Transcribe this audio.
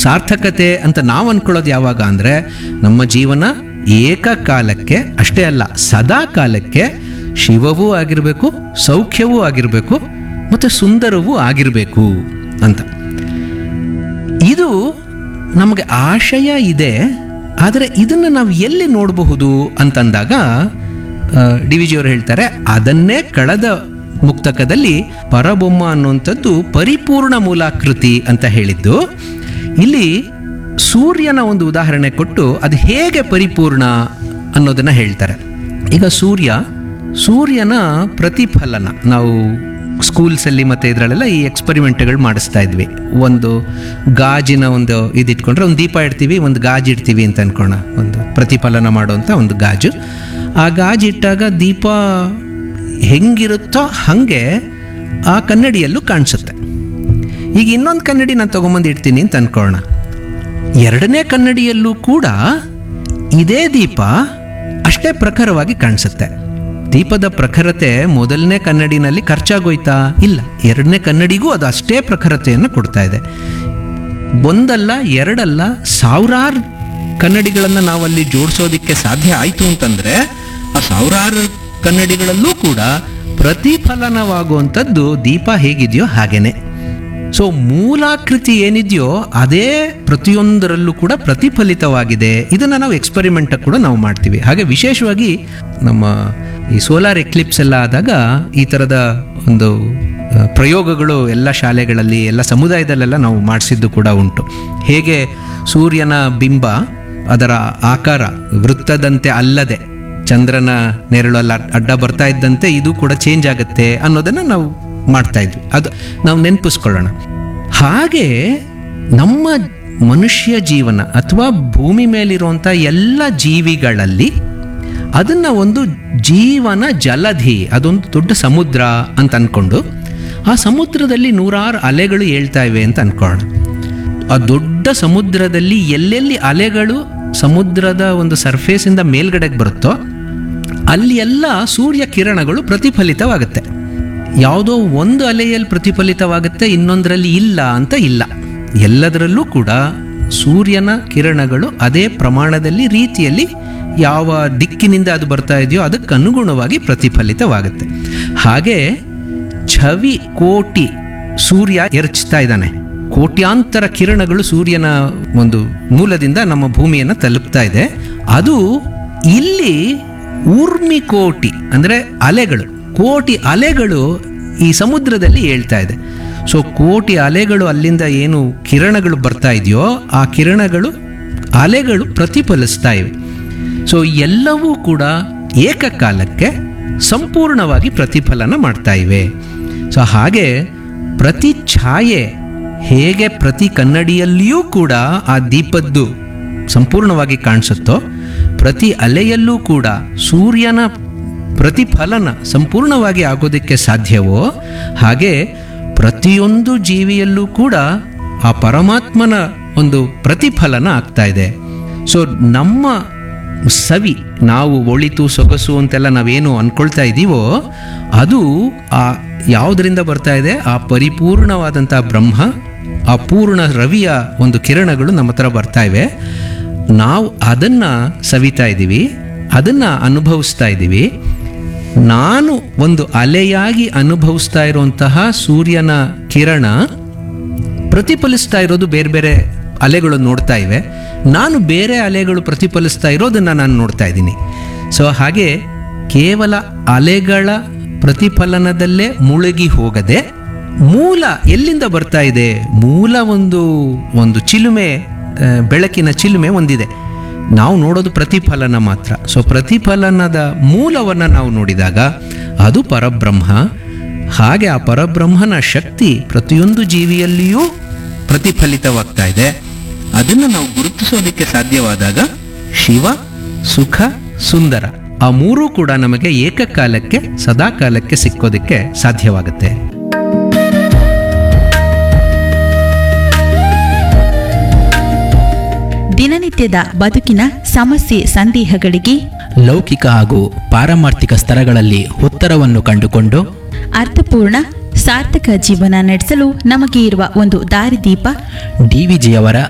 ಸಾರ್ಥಕತೆ ಅಂತ ನಾವು ಅನ್ಕೊಳ್ಳೋದು ಯಾವಾಗ ಅಂದರೆ ನಮ್ಮ ಜೀವನ ಏಕಕಾಲಕ್ಕೆ ಅಷ್ಟೇ ಅಲ್ಲ ಸದಾ ಕಾಲಕ್ಕೆ ಶಿವವೂ ಆಗಿರಬೇಕು ಸೌಖ್ಯವೂ ಆಗಿರಬೇಕು ಮತ್ತು ಸುಂದರವೂ ಆಗಿರಬೇಕು ಅಂತ ಇದು ನಮಗೆ ಆಶಯ ಇದೆ ಆದರೆ ಇದನ್ನು ನಾವು ಎಲ್ಲಿ ನೋಡಬಹುದು ಅಂತಂದಾಗ ಡಿ ವಿ ಜಿಯವರು ಹೇಳ್ತಾರೆ ಅದನ್ನೇ ಕಳೆದ ಮುಕ್ತಕದಲ್ಲಿ ಪರಬೊಮ್ಮ ಅನ್ನುವಂಥದ್ದು ಪರಿಪೂರ್ಣ ಮೂಲಾಕೃತಿ ಅಂತ ಹೇಳಿದ್ದು ಇಲ್ಲಿ ಸೂರ್ಯನ ಒಂದು ಉದಾಹರಣೆ ಕೊಟ್ಟು ಅದು ಹೇಗೆ ಪರಿಪೂರ್ಣ ಅನ್ನೋದನ್ನ ಹೇಳ್ತಾರೆ ಈಗ ಸೂರ್ಯ ಸೂರ್ಯನ ಪ್ರತಿಫಲನ ನಾವು ಸ್ಕೂಲ್ಸಲ್ಲಿ ಮತ್ತು ಇದರಲ್ಲೆಲ್ಲ ಈ ಎಕ್ಸ್ಪರಿಮೆಂಟ್ಗಳು ಮಾಡಿಸ್ತಾ ಇದ್ವಿ ಒಂದು ಗಾಜಿನ ಒಂದು ಇದಿಟ್ಕೊಂಡ್ರೆ ಒಂದು ದೀಪ ಇಡ್ತೀವಿ ಒಂದು ಗಾಜು ಇಡ್ತೀವಿ ಅಂತ ಅನ್ಕೋಣ ಒಂದು ಪ್ರತಿಫಲನ ಮಾಡುವಂಥ ಒಂದು ಗಾಜು ಆ ಗಾಜು ಇಟ್ಟಾಗ ದೀಪ ಹೆಂಗಿರುತ್ತೋ ಹಾಗೆ ಆ ಕನ್ನಡಿಯಲ್ಲೂ ಕಾಣಿಸುತ್ತೆ ಈಗ ಇನ್ನೊಂದು ಕನ್ನಡಿ ನಾನು ತೊಗೊಂಬಂದು ಇಡ್ತೀನಿ ಅಂತ ಅನ್ಕೊಳ್ಳೋಣ ಎರಡನೇ ಕನ್ನಡಿಯಲ್ಲೂ ಕೂಡ ಇದೇ ದೀಪ ಅಷ್ಟೇ ಪ್ರಖರವಾಗಿ ಕಾಣಿಸುತ್ತೆ ದೀಪದ ಪ್ರಖರತೆ ಮೊದಲನೇ ಕನ್ನಡಿನಲ್ಲಿ ಖರ್ಚಾಗೋಯ್ತಾ ಇಲ್ಲ ಎರಡನೇ ಕನ್ನಡಿಗೂ ಅದು ಅಷ್ಟೇ ಪ್ರಖರತೆಯನ್ನು ಕೊಡ್ತಾ ಇದೆ ಒಂದಲ್ಲ ಎರಡಲ್ಲ ಸಾವಿರಾರು ಕನ್ನಡಿಗಳನ್ನು ನಾವಲ್ಲಿ ಜೋಡಿಸೋದಕ್ಕೆ ಸಾಧ್ಯ ಆಯಿತು ಅಂತಂದ್ರೆ ಆ ಸಾವಿರಾರು ಕನ್ನಡಿಗಳಲ್ಲೂ ಕೂಡ ಪ್ರತಿಫಲನವಾಗುವಂಥದ್ದು ದೀಪ ಹೇಗಿದೆಯೋ ಹಾಗೇನೆ ಸೊ ಮೂಲಾಕೃತಿ ಏನಿದೆಯೋ ಅದೇ ಪ್ರತಿಯೊಂದರಲ್ಲೂ ಕೂಡ ಪ್ರತಿಫಲಿತವಾಗಿದೆ ಇದನ್ನು ನಾವು ಎಕ್ಸ್ಪರಿಮೆಂಟ್ ಕೂಡ ನಾವು ಮಾಡ್ತೀವಿ ಹಾಗೆ ವಿಶೇಷವಾಗಿ ನಮ್ಮ ಈ ಸೋಲಾರ್ ಎಕ್ಲಿಪ್ಸ್ ಎಲ್ಲ ಆದಾಗ ಈ ಥರದ ಒಂದು ಆ, ಪ್ರಯೋಗಗಳು ಎಲ್ಲ ಶಾಲೆಗಳಲ್ಲಿ ಎಲ್ಲ ಸಮುದಾಯದಲ್ಲೆಲ್ಲ ನಾವು ಮಾಡಿಸಿದ್ದು ಕೂಡ ಉಂಟು ಹೇಗೆ ಸೂರ್ಯನ ಬಿಂಬ ಅದರ ಆಕಾರ ವೃತ್ತದಂತೆ ಅಲ್ಲದೆ ಚಂದ್ರನ ನೆರಳಲ್ಲಿ ಅಡ್- ಅಡ್ಡ ಬರ್ತಾ ಇದ್ದಂತೆ ಇದು ಕೂಡ ಚೇಂಜ್ ಆಗುತ್ತೆ ಅನ್ನೋದನ್ನು ನಾವು ಮಾಡ್ತಾ ಇದ್ವಿ ಅದು ನಾವು ನೆನಪಿಸ್ಕೊಳ್ಳೋಣ ಹಾಗೆ ನಮ್ಮ ಮನುಷ್ಯ ಜೀವನ ಅಥವಾ ಭೂಮಿ ಮೇಲಿರುವಂಥ ಎಲ್ಲ ಜೀವಿಗಳಲ್ಲಿ ಅದನ್ನ ಒಂದು ಜೀವನ ಜಲಧಿ ಅದೊಂದು ದೊಡ್ಡ ಸಮುದ್ರ ಅಂತ ಅನ್ಕೊಂಡು ಆ ಸಮುದ್ರದಲ್ಲಿ ನೂರಾರು ಅಲೆಗಳು ಏಳ್ತಾ ಇವೆ ಅಂತ ಅನ್ಕೊಳ್ಳೋಣ ಆ ದೊಡ್ಡ ಸಮುದ್ರದಲ್ಲಿ ಎಲ್ಲೆಲ್ಲಿ ಅಲೆಗಳು ಸಮುದ್ರದ ಒಂದು ಸರ್ಫೇಸಿಂದ ಮೇಲ್ಗಡೆಗೆ ಬರುತ್ತೋ ಅಲ್ಲಿ ಎಲ್ಲ ಸೂರ್ಯ ಕಿರಣಗಳು ಪ್ರತಿಫಲಿತವಾಗುತ್ತೆ ಯಾವುದೋ ಒಂದು ಅಲೆಯಲ್ಲಿ ಪ್ರತಿಫಲಿತವಾಗುತ್ತೆ ಇನ್ನೊಂದರಲ್ಲಿ ಇಲ್ಲ ಅಂತ ಇಲ್ಲ ಎಲ್ಲದರಲ್ಲೂ ಕೂಡ ಸೂರ್ಯನ ಕಿರಣಗಳು ಅದೇ ಪ್ರಮಾಣದಲ್ಲಿ ರೀತಿಯಲ್ಲಿ ಯಾವ ದಿಕ್ಕಿನಿಂದ ಅದು ಬರ್ತಾ ಇದೆಯೋ ಅದಕ್ಕೆ ಅನುಗುಣವಾಗಿ ಪ್ರತಿಫಲಿತವಾಗುತ್ತೆ ಹಾಗೆ ಛವಿ ಕೋಟಿ ಸೂರ್ಯ ಎರಚ್ತಾ ಇದ್ದಾನೆ ಕೋಟ್ಯಾಂತರ ಕಿರಣಗಳು ಸೂರ್ಯನ ಒಂದು ಮೂಲದಿಂದ ನಮ್ಮ ಭೂಮಿಯನ್ನು ತಲುಪ್ತಾ ಇದೆ ಅದು ಇಲ್ಲಿ ಊರ್ಮಿ ಕೋಟಿ ಅಂದರೆ ಅಲೆಗಳು ಕೋಟಿ ಅಲೆಗಳು ಈ ಸಮುದ್ರದಲ್ಲಿ ಹೇಳ್ತಾ ಇದೆ ಸೊ ಕೋಟಿ ಅಲೆಗಳು ಅಲ್ಲಿಂದ ಏನು ಕಿರಣಗಳು ಬರ್ತಾ ಇದೆಯೋ ಆ ಕಿರಣಗಳು ಅಲೆಗಳು ಪ್ರತಿಫಲಿಸ್ತಾ ಇವೆ ಸೊ ಎಲ್ಲವೂ ಕೂಡ ಏಕಕಾಲಕ್ಕೆ ಸಂಪೂರ್ಣವಾಗಿ ಪ್ರತಿಫಲನ ಮಾಡ್ತಾ ಇವೆ ಸೊ ಹಾಗೆ ಪ್ರತಿ ಛಾಯೆ ಹೇಗೆ ಪ್ರತಿ ಕನ್ನಡಿಯಲ್ಲಿಯೂ ಕೂಡ ಆ ದೀಪದ್ದು ಸಂಪೂರ್ಣವಾಗಿ ಕಾಣಿಸುತ್ತೋ ಪ್ರತಿ ಅಲೆಯಲ್ಲೂ ಕೂಡ ಸೂರ್ಯನ ಪ್ರತಿಫಲನ ಸಂಪೂರ್ಣವಾಗಿ ಆಗೋದಕ್ಕೆ ಸಾಧ್ಯವೋ ಹಾಗೆ ಪ್ರತಿಯೊಂದು ಜೀವಿಯಲ್ಲೂ ಕೂಡ ಆ ಪರಮಾತ್ಮನ ಒಂದು ಪ್ರತಿಫಲನ ಆಗ್ತಾ ಇದೆ ಸೊ ನಮ್ಮ ಸವಿ ನಾವು ಒಳಿತು ಸೊಗಸು ಅಂತೆಲ್ಲ ನಾವೇನು ಅನ್ಕೊಳ್ತಾ ಇದ್ದೀವೋ ಅದು ಆ ಯಾವುದರಿಂದ ಬರ್ತಾ ಇದೆ ಆ ಪರಿಪೂರ್ಣವಾದಂಥ ಬ್ರಹ್ಮ ಆ ಪೂರ್ಣ ರವಿಯ ಒಂದು ಕಿರಣಗಳು ನಮ್ಮ ಹತ್ರ ಬರ್ತಾ ಇವೆ ನಾವು ಅದನ್ನು ಸವಿತಾ ಇದ್ದೀವಿ ಅದನ್ನು ಅನುಭವಿಸ್ತಾ ಇದ್ದೀವಿ ನಾನು ಒಂದು ಅಲೆಯಾಗಿ ಅನುಭವಿಸ್ತಾ ಇರುವಂತಹ ಸೂರ್ಯನ ಕಿರಣ ಪ್ರತಿಫಲಿಸ್ತಾ ಇರೋದು ಬೇರೆ ಬೇರೆ ಅಲೆಗಳು ನೋಡ್ತಾ ಇವೆ ನಾನು ಬೇರೆ ಅಲೆಗಳು ಪ್ರತಿಫಲಿಸ್ತಾ ಇರೋದನ್ನ ನಾನು ನೋಡ್ತಾ ಇದ್ದೀನಿ ಸೊ ಹಾಗೆ ಕೇವಲ ಅಲೆಗಳ ಪ್ರತಿಫಲನದಲ್ಲೇ ಮುಳುಗಿ ಹೋಗದೆ ಮೂಲ ಎಲ್ಲಿಂದ ಬರ್ತಾ ಇದೆ ಮೂಲ ಒಂದು ಒಂದು ಚಿಲುಮೆ ಆ, ಬೆಳಕಿನ ಚಿಲುಮೆ ಒಂದಿದೆ ನಾವು ನೋಡೋದು ಪ್ರತಿಫಲನ ಮಾತ್ರ ಸೊ ಪ್ರತಿಫಲನದ ಮೂಲವನ್ನು ನಾವು ನೋಡಿದಾಗ ಅದು ಪರಬ್ರಹ್ಮ ಹಾಗೆ ಆ ಪರಬ್ರಹ್ಮನ ಶಕ್ತಿ ಪ್ರತಿಯೊಂದು ಜೀವಿಯಲ್ಲಿಯೂ ಪ್ರತಿಫಲಿತವಾಗ್ತಾ ಇದೆ ಅದನ್ನು ನಾವು ಗುರುತಿಸೋದಕ್ಕೆ ಸಾಧ್ಯವಾದಾಗ ಶಿವ ಸುಖ ಸುಂದರ ಆ ಮೂರೂ ಕೂಡ ನಮಗೆ ಏಕಕಾಲಕ್ಕೆ ಸದಾಕಾಲಕ್ಕೆ ಸಿಕ್ಕೋದಕ್ಕೆ ಸಾಧ್ಯವಾಗುತ್ತೆ ದಿನನಿತ್ಯದ ಬದುಕಿನ ಸಮಸ್ಯೆ ಸಂದೇಹಗಳಿಗೆ ಲೌಕಿಕ ಹಾಗೂ ಪಾರಮಾರ್ಥಿಕ ಸ್ತರಗಳಲ್ಲಿ ಉತ್ತರವನ್ನು ಕಂಡುಕೊಂಡು ಅರ್ಥಪೂರ್ಣ ಸಾರ್ಥಕ ಜೀವನ ನಡೆಸಲು ನಮಗೆ ಇರುವ ಒಂದು ದಾರಿದೀಪ ಡಿವಿಜಿಯವರ